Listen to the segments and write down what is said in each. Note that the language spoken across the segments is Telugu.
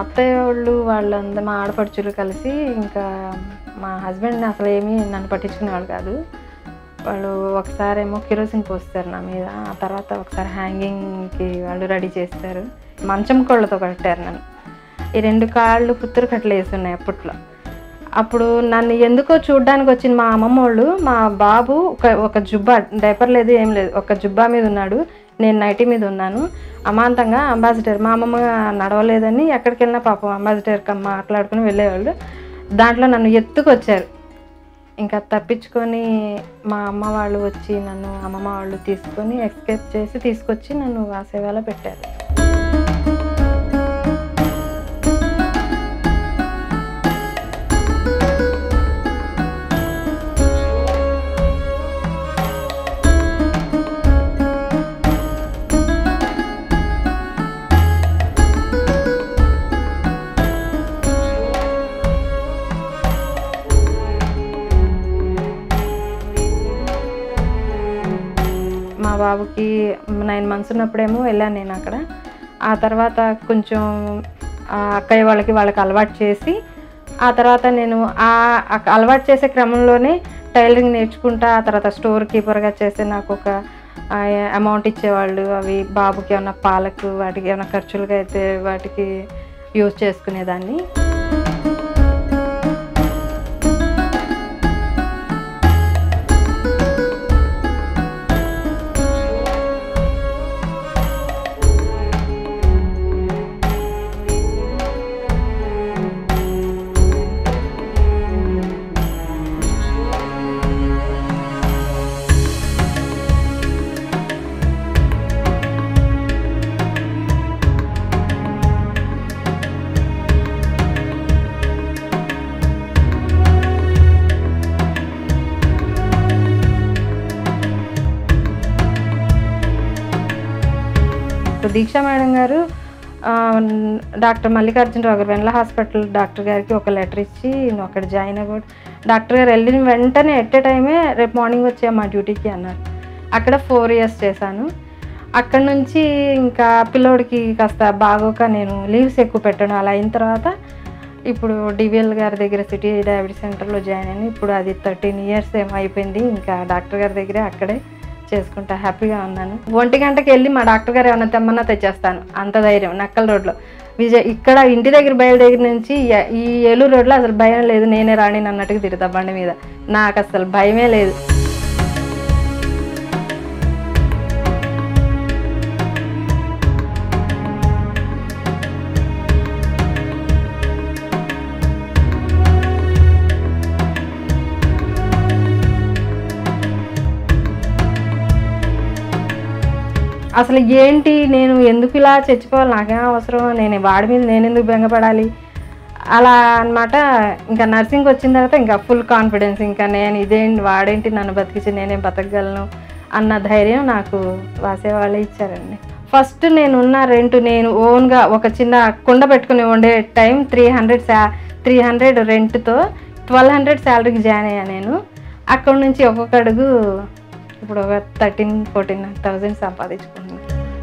అత్తయ్య వాళ్ళు వాళ్ళందరూ మా ఆడపడుచులు కలిసి ఇంకా మా హస్బెండ్ అసలు ఏమీ నన్ను పట్టించుకునేవాళ్ళు కాదు వాళ్ళు ఒకసారి ఏమో కిరోసిన్ పోస్తారు నా మీద ఆ తర్వాత ఒకసారి హ్యాంగింగ్కి వాళ్ళు రెడీ చేస్తారు మంచం కోళ్ళతో కట్టారు నన్ను ఈ రెండు కాళ్ళు పుత్తూరు కట్టలు వేసి ఉన్నాయి అప్పట్లో అప్పుడు నన్ను ఎందుకో చూడ్డానికి వచ్చిన మా అమ్మమ్మ వాళ్ళు మా బాబు ఒక ఒక జుబ్బా డైపర్ లేదు ఏం లేదు ఒక జుబ్బా మీద ఉన్నాడు నేను నైటీ మీద ఉన్నాను అమాంతంగా అంబాసిడర్ మా అమ్మమ్మ నడవలేదని ఎక్కడికి వెళ్ళినా పాపం అంబాసిడర్ మాట్లాడుకుని వెళ్ళేవాళ్ళు దాంట్లో నన్ను ఎత్తుకొచ్చారు ఇంకా తప్పించుకొని మా అమ్మ వాళ్ళు వచ్చి నన్ను అమ్మమ్మ వాళ్ళు తీసుకొని ఎస్కేప్ చేసి తీసుకొచ్చి నన్ను ఆ సేవలో పెట్టారు మా బాబుకి నైన్ మంత్స్ ఉన్నప్పుడేమో వెళ్ళాను నేను అక్కడ ఆ తర్వాత కొంచెం ఆ అక్కయ్య వాళ్ళకి వాళ్ళకి అలవాటు చేసి ఆ తర్వాత నేను ఆ ఆ అలవాటు చేసే క్రమంలోనే టైలరింగ్ నేర్చుకుంటా ఆ తర్వాత స్టోర్ కీపర్గా చేసి నాకు ఒక అమౌంట్ ఇచ్చేవాళ్ళు అవి బాబుకి ఏమైనా పాలకు వాటికి ఏమైనా ఖర్చులుగా అయితే వాటికి యూజ్ చేసుకునేదాన్ని ఇప్పుడు దీక్షా మేడం గారు ఆ, డాక్టర్ మల్లికార్జునరావు గారు వెన్ల హాస్పిటల్ డాక్టర్ గారికి ఒక లెటర్ ఇచ్చి నువ్వు అక్కడ జాయిన్ అవ్వడు డాక్టర్ గారు వెళ్ళిన వెంటనే ఎట్ ఏ టైమే రేపు మార్నింగ్ వచ్చే మా డ్యూటీకి అన్నారు అక్కడ ఫోర్ ఇయర్స్ చేశాను అక్కడ నుంచి ఇంకా పిల్లోడికి కాస్త బాగోక నేను లీవ్స్ ఎక్కువ పెట్టాను అలా అయిన తర్వాత ఇప్పుడు డివిఎల్ గారి దగ్గర సిటీ డయాబెటీస్ సెంటర్లో జాయిన్ అయ్యాను ఇప్పుడు అది థర్టీన్ ఇయర్స్ ఏమో అయిపోయింది ఇంకా డాక్టర్ గారి దగ్గరే అక్కడే చేసుకుంటా హ్యాపీగా ఉన్నాను ఒంటి గంటకి వెళ్ళి మా డాక్టర్ గారు ఏమన్నా తెమ్మన్నా తెచ్చేస్తాను అంత ధైర్యం నక్కల రోడ్లో విజయ్ ఇక్కడ ఇంటి దగ్గర బయలు దగ్గర నుంచి ఎ- ఈ ఏలూరు రోడ్లో అసలు భయం లేదు నేనే రాణి అన్నట్టుగా తిరుగుతా బండి మీద నాకు అసలు భయమే లేదు అసలు ఏంటి నేను ఎందుకు ఇలా చచ్చిపోవాలి నాకేం అవసరం నేను వాడి మీద నేను ఎందుకు బెంగపడాలి అలా అన్నమాట ఇంకా నర్సింగ్ వచ్చిన తర్వాత ఇంకా ఫుల్ కాన్ఫిడెన్స్ ఇంకా నేను ఇదేంటి వాడేంటి నన్ను బతికించి నేనేం బతకగలను అన్న ధైర్యం నాకు వాసే వాళ్ళే ఇచ్చారండి ఫస్ట్ నేను ఉన్న రెంట్ నేను ఓన్గా ఒక చిన్న కుండ పెట్టుకుని ఉండే టైం త్రీ హండ్రెడ్ శా త్రీ హండ్రెడ్ రెంట్తో ట్వెల్వ్ హండ్రెడ్ శాలరీకి జాయిన్ అయ్యాను నేను అక్కడ నుంచి ఒక్కొక్క అడుగు ఇప్పుడు ఒక థర్టీన్ ఫోర్టీన్ థౌజండ్ సంపాదించుకుంటున్నాను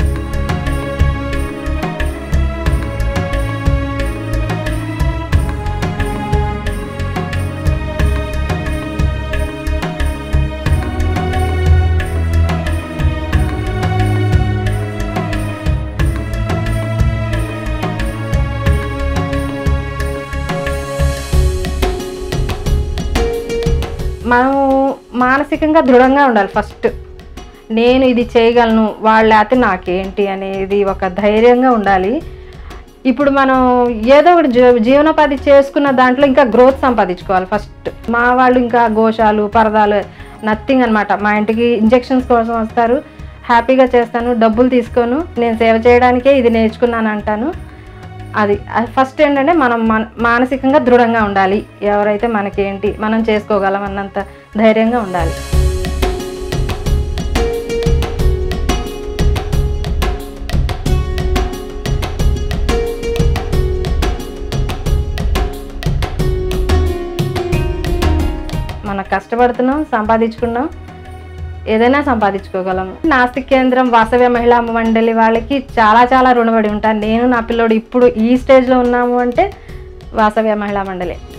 మనం మానసికంగా దృఢంగా ఉండాలి ఫస్ట్ నేను ఇది చేయగలను వాళ్ళు లేకపోతే నాకేంటి అనేది ఒక ధైర్యంగా ఉండాలి ఇప్పుడు మనం ఏదో ఒకటి జీ జీవనోపాధి చేసుకున్న దాంట్లో ఇంకా గ్రోత్ సంపాదించుకోవాలి ఫస్ట్ మా వాళ్ళు ఇంకా గోశాలు పరదాలు నథింగ్ అన్నమాట మా ఇంటికి ఇంజెక్షన్స్ కోసం వస్తారు హ్యాపీగా చేస్తాను డబ్బులు తీసుకోను నేను సేవ చేయడానికే ఇది నేర్చుకున్నాను అంటాను అది ఫస్ట్ ఏంటంటే మనం మన మానసికంగా దృఢంగా ఉండాలి ఎవరైతే మనకేంటి మనం చేసుకోగలం అన్నంత ధైర్యంగా ఉండాలి మనం కష్టపడుతున్నాం సంపాదించుకున్నాం ఏదైనా సంపాదించుకోగలం నాస్తిక్ కేంద్రం వాసవ్య మహిళా మండలి వాళ్ళకి చాలా చాలా రుణపడి ఉంటాను నేను నా పిల్లోడు ఇప్పుడు ఈ స్టేజ్లో ఉన్నాము అంటే వాసవ్య మహిళా మండలి